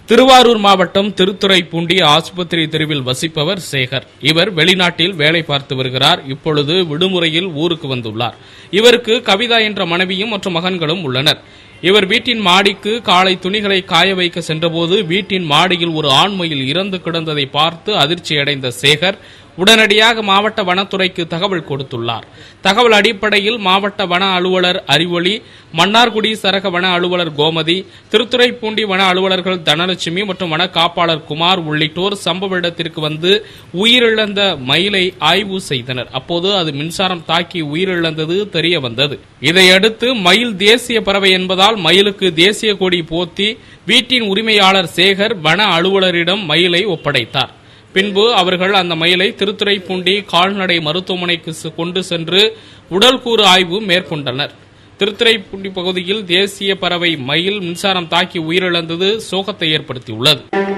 திருவாரூர் மாவட்டம் திருத்துறைப்பூண்டி ஆஸ்பத்திரி தெருவில் வசிப்பவர் சேகர் இவர் வெளிநாட்டில் வேலை பார்த்து வருகிறார் இப்பொழுது விடுமுறையில் ஊருக்கு வந்துள்ளார் இவருக்கு கவிதா என்ற மனைவியும் மற்றும் மகன்களும் உள்ளனர் இவர் வீட்டின் மாடிக்கு காலை துணிகளை காய வைக்க சென்றபோது வீட்டின் மாடியில் ஒரு ஆண்மையில் இறந்து கிடந்ததை பார்த்து அதிர்ச்சியடைந்த சேகர் உடனடியாக மாவட்ட வனத்துறைக்கு தகவல் கொடுத்துள்ளார் தகவல் அடிப்படையில் மாவட்ட வன அலுவலர் அறிவொளி மன்னார்குடி சரக வன அலுவலர் கோமதி திருத்துறைப்பூண்டி வன அலுவலர்கள் தனலட்சுமி மற்றும் வன காப்பாளர் குமார் உள்ளிட்டோர் சம்பவ இடத்திற்கு வந்து உயிரிழந்த மயிலை ஆய்வு செய்தனர் அப்போது அது மின்சாரம் தாக்கி உயிரிழந்தது தெரிய வந்தது இதையடுத்து மயில் தேசிய பறவை என்பதால் மயிலுக்கு தேசிய கொடி போத்தி வீட்டின் உரிமையாளர் சேகர் வன அலுவலரிடம் மயிலை ஒப்படைத்தார் பின்பு அவர்கள் அந்த மயிலை திருத்துறைப்பூண்டி கால்நடை மருத்துவமனைக்கு செ- கொண்டு சென்று உடல்கூறு ஆய்வு மேற்கொண்டனர் திருத்துறைப்பூண்டி பகுதியில் தேசிய பறவை மயில் மின்சாரம் தாக்கி உயிரிழந்தது சோகத்தை ஏற்படுத்தியுள்ளது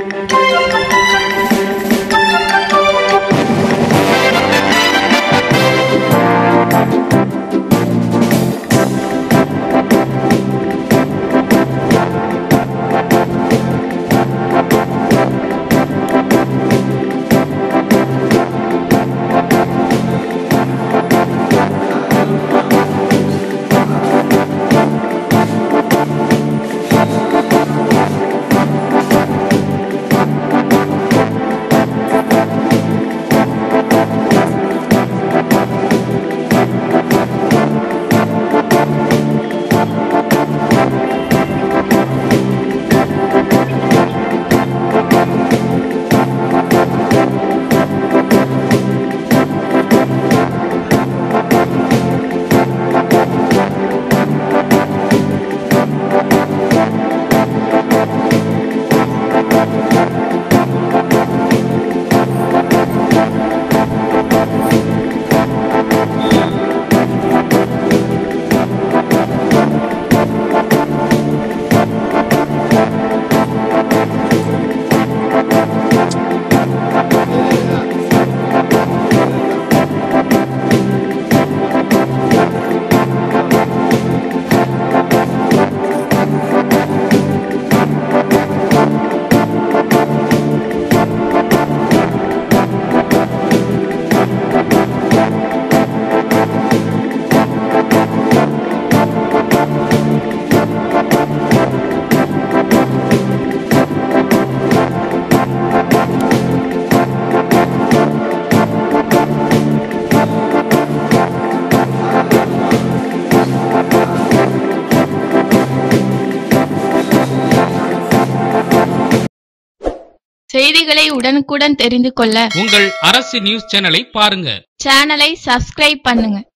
செய்திகளை உடனுக்குடன் தெரிந்து கொள்ள உங்கள் அரசு நியூஸ் சேனலை பாருங்க சேனலை சப்ஸ்கிரைப் பண்ணுங்க